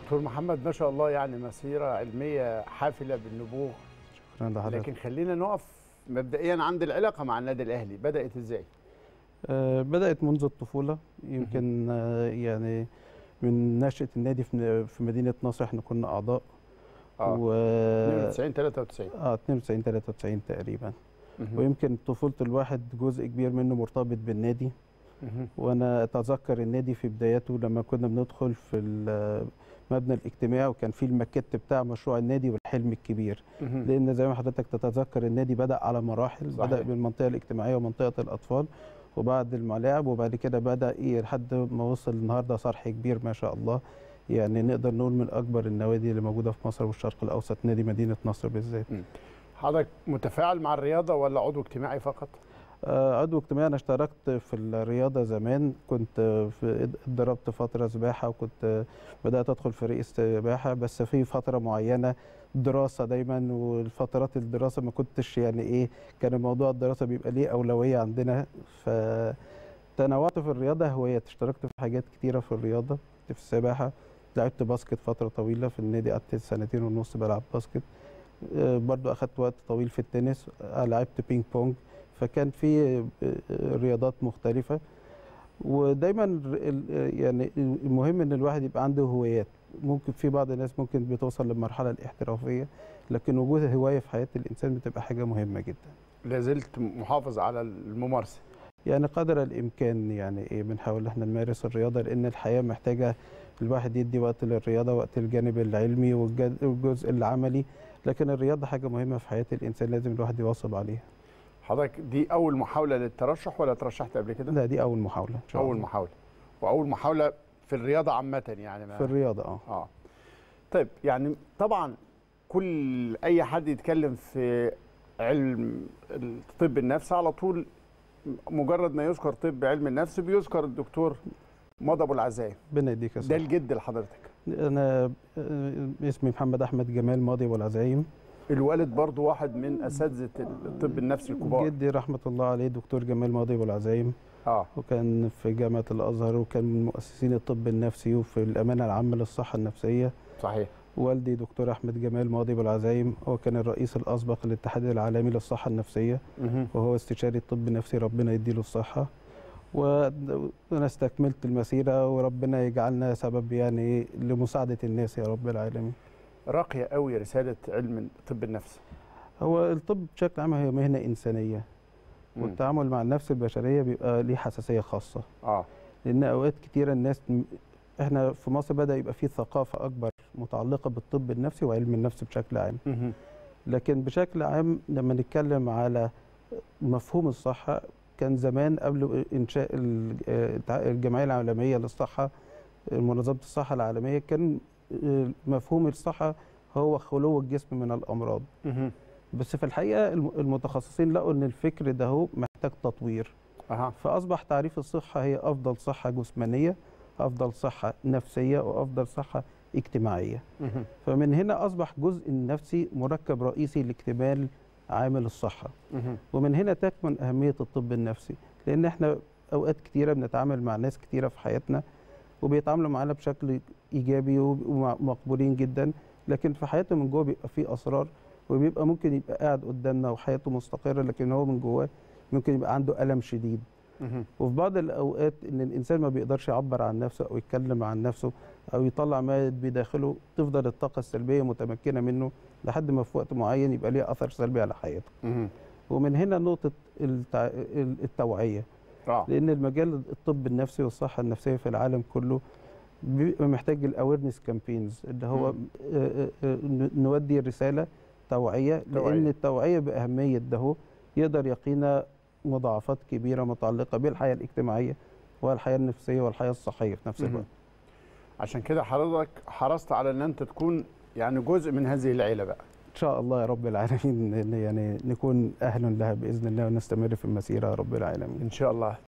دكتور محمد ما شاء الله يعني مسيره علميه حافله بالنبوغ شكرا لحضرتك لكن خلينا نقف مبدئيا عند العلاقه مع النادي الاهلي بدات ازاي آه، بدأت منذ الطفولة يمكن آه، يعني من نشأة النادي في في مدينة نصر احنا كنا أعضاء اه و 92 93 اه 92 93 تقريبا مهم. ويمكن طفولة الواحد جزء كبير منه مرتبط بالنادي مهم. وانا اتذكر النادي في بداياته لما كنا بندخل في المبنى الاجتماعي وكان فيه الماكيت بتاع مشروع النادي والحلم الكبير مهم. لان زي ما حضرتك تتذكر النادي بدا على مراحل صحيح. بدا بالمنطقه الاجتماعيه ومنطقه الاطفال وبعد الملاعب وبعد كده بدا ايه لحد ما وصل النهارده صرح كبير ما شاء الله يعني نقدر نقول من اكبر النوادي اللي موجوده في مصر والشرق الاوسط نادي مدينه نصر بالذات حضرتك متفاعل مع الرياضه ولا عضو اجتماعي فقط آه، عضو اجتماعي انا اشتركت في الرياضه زمان كنت في اتدربت فتره سباحه وكنت بدات ادخل فريق السباحه بس في فتره معينه دراسه دايما والفترات الدراسه ما كنتش يعني ايه كان موضوع الدراسه بيبقى ليه اولويه عندنا فتنوعت في الرياضه هوايات اشتركت في حاجات كتيره في الرياضه كنت في السباحه لعبت باسكت فتره طويله في النادي قعدت سنتين ونص بلعب باسكت آه، برضو اخدت وقت طويل في التنس آه، لعبت بينج بونج فكان في رياضات مختلفة ودايما ال- يعني المهم ان الواحد يبقى عنده هوايات ممكن في بعض الناس ممكن بتوصل للمرحلة الاحترافية لكن وجود هواية في حياة الإنسان بتبقى حاجة مهمة جدا لازلت محافظ على الممارسه يعني قدر الإمكان يعني إيه بنحاول إحنا نمارس الرياضة لأن الحياة محتاجة الواحد يدي وقت للرياضة وقت الجانب العلمي والج- والجزء العملي لكن الرياضة حاجة مهمة في حياة الإنسان لازم الواحد يواظب عليها حضرتك دي اول محاوله للترشح ولا ترشحت قبل كده لا دي أول محاولة إن شاء اول الله محاوله واول محاوله في الرياضه عامه يعني ما في الرياضة اه اه طيب يعني طبعا كل اي حد يتكلم في علم الطب النفس على طول مجرد ما يذكر طب علم النفس بيذكر الدكتور مضى ابو العزايم ربنا يديك ده الصحة الجد لحضرتك انا آه، اسمي محمد احمد جمال ماضي والعزايم الوالد برضو واحد من اساتذه الطب النفسي الكبار جدي رحمه الله عليه دكتور جمال ماضي والعزايم اه وكان في جامعه الازهر وكان من مؤسسين الطب النفسي وفي الامانه العامه للصحه النفسيه صحيح والدي دكتور احمد جمال ماضي والعزايم هو كان الرئيس الاسبق للاتحاد العالمي للصحه النفسيه مهم. وهو استشاري طب نفسي ربنا يديله الصحه و- وانا استكملت المسيره وربنا يجعلنا سبب يعني لمساعده الناس يا رب العالمين راقيه قوي رساله علم طب النفس هو الطب بشكل عام هي مهنة إنسانية مم. والتعامل مع النفس البشرية بيبقى ليه حساسية خاصة اه لأن أوقات كتيرة الناس إحنا في مصر بدأ يبقى فيه ثقافة أكبر متعلقة بالطب النفسي وعلم النفس بشكل عام مهم. لكن بشكل عام لما نتكلم على مفهوم الصحة كان زمان قبل إنشاء ال- آه، الجمعية العالمية للصحة منظمة الصحة العالمية كان آه، مفهوم الصحة هو خلو الجسم من الأمراض مهم. بس في الحقيقه الم- المتخصصين لقوا ان الفكر ده هو محتاج تطوير اها فاصبح تعريف الصحه هي افضل صحه جسمانيه افضل صحه نفسيه وافضل صحه اجتماعيه مهم. فمن هنا اصبح جزء النفسي مركب رئيسي لاكتمال عامل الصحه مهم. ومن هنا تكمن اهميه الطب النفسي لان احنا اوقات كتيره بنتعامل مع ناس كتيره في حياتنا وبيتعاملوا معانا بشكل ايجابي ومقبولين جدا لكن في حياته من جوه بيبقى فيه اسرار وبيبقى ممكن يبقى قاعد قدامنا وحياته مستقره لكن هو من جواه ممكن يبقى عنده الم شديد مهم. وفي بعض الاوقات ان الانسان ما بيقدرش يعبر عن نفسه او يتكلم عن نفسه او يطلع ما بداخله تفضل الطاقه السلبيه متمكنه منه لحد ما في وقت معين يبقى ليها اثر سلبي على حياته مهم. ومن هنا نقطه التع... التوعيه اه لان المجال الطب النفسي والصحه النفسيه في العالم كله بيبقى محتاج الاويرنس كامبينز اللي هو مم. آه، آه، آه، نودي رساله توعيه توعية. لان التوعيه باهميه ده هو يقدر يقينا مضاعفات كبيره متعلقه بالحياه الاجتماعيه والحياه النفسيه والحياه الصحيه في نفس مهم. الوقت عشان كده حضرتك حرصت على ان انت تكون يعني جزء من هذه العيله بقى ان شاء الله يا رب العالمين إن يعني نكون اهل لها باذن الله ونستمر في المسيره يا رب العالمين ان شاء الله